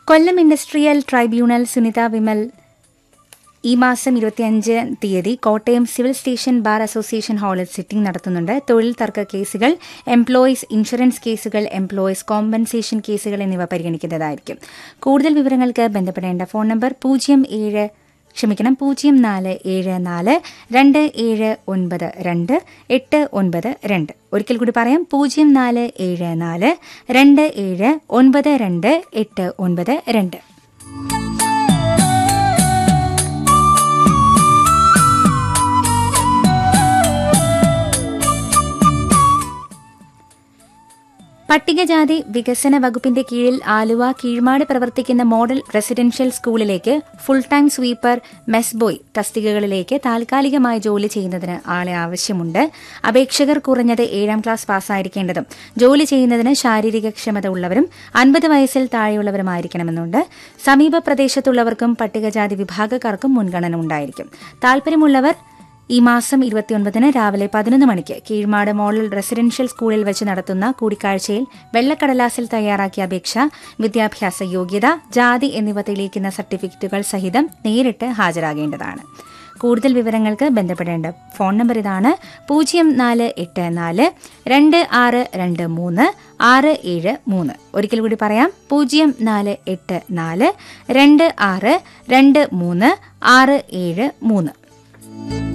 കൊല്ലം industrial tribunal Sunitha Vimal ഈ മാസം ഇരുപത്തിയഞ്ച് തീയതി Kottayam civil station bar association ഹാളിൽ സിറ്റിംഗ് നടത്തുന്നുണ്ട് തൊഴിൽ തർക്ക കേസുകൾ എംപ്ലോയീസ് ഇൻഷുറൻസ് കേസുകൾ എംപ്ലോയീസ് കോമ്പൻസേഷൻ കേസുകൾ എന്നിവ പരിഗണിക്കുന്നതായിരിക്കും കൂടുതൽ വിവരങ്ങൾക്ക് ബന്ധപ്പെടേണ്ട ഫോൺ നമ്പർ പൂജ്യം ഏഴ് ക്ഷമിക്കണം പൂജ്യം നാല് ഏഴ് നാല് രണ്ട് ഏഴ് ഒൻപത് രണ്ട് എട്ട് ഒൻപത് രണ്ട് ഒരിക്കൽ കൂടി പറയാം പൂജ്യം നാല് ഏഴ് നാല് രണ്ട് ഏഴ് ഒൻപത് രണ്ട് എട്ട് ഒൻപത് രണ്ട് പട്ടികജാതി വികസന വകുപ്പിന്റെ കീഴിൽ ആലുവ കീഴ്മാട് പ്രവർത്തിക്കുന്ന മോഡൽ റെസിഡൻഷ്യൽ സ്കൂളിലേക്ക് full time sweeper mess boy തസ്തികകളിലേക്ക് താൽക്കാലികമായി ജോലി ചെയ്യുന്നതിന് ആളെ ആവശ്യമുണ്ട് അപേക്ഷകർ കുറഞ്ഞത് ഏഴാം ക്ലാസ് പാസ്സായിരിക്കേണ്ടതും ജോലി ചെയ്യുന്നതിന് ശാരീരിക ക്ഷമത ഉള്ളവരും അൻപത് വയസ്സിൽ താഴെയുള്ളവരുമായിരിക്കണമെന്നുണ്ട് സമീപ പ്രദേശത്തുള്ളവർക്കും പട്ടികജാതി വിഭാഗക്കാർക്കും മുൻഗണന ഉണ്ടായിരിക്കും താൽപര്യമുള്ളവർ ഈ മാസം ഇരുപത്തിയൊൻപതിന് രാവിലെ പതിനൊന്ന് മണിക്ക് കീഴ്മാട് മോഡൽ റെസിഡൻഷ്യൽ സ്കൂളിൽ വെച്ച് നടത്തുന്ന കൂടിക്കാഴ്ചയിൽ വെള്ളക്കടലാസിൽ തയ്യാറാക്കിയ അപേക്ഷ വിദ്യാഭ്യാസ യോഗ്യത ജാതി എന്നിവ തെളിയിക്കുന്ന സർട്ടിഫിക്കറ്റുകൾ സഹിതം നേരിട്ട് ഹാജരാകേണ്ടതാണ് കൂടുതൽ വിവരങ്ങൾക്ക് ബന്ധപ്പെടേണ്ട ഫോൺ നമ്പർ ഇതാണ് പൂജ്യം നാല് എട്ട് നാല് രണ്ട് ആറ് രണ്ട് മൂന്ന് ആറ് ഏഴ് മൂന്ന് ഒരിക്കൽ കൂടി പറയാം പൂജ്യം നാല് എട്ട് നാല് രണ്ട് ആറ് രണ്ട് മൂന്ന് ആറ് ഏഴ് മൂന്ന്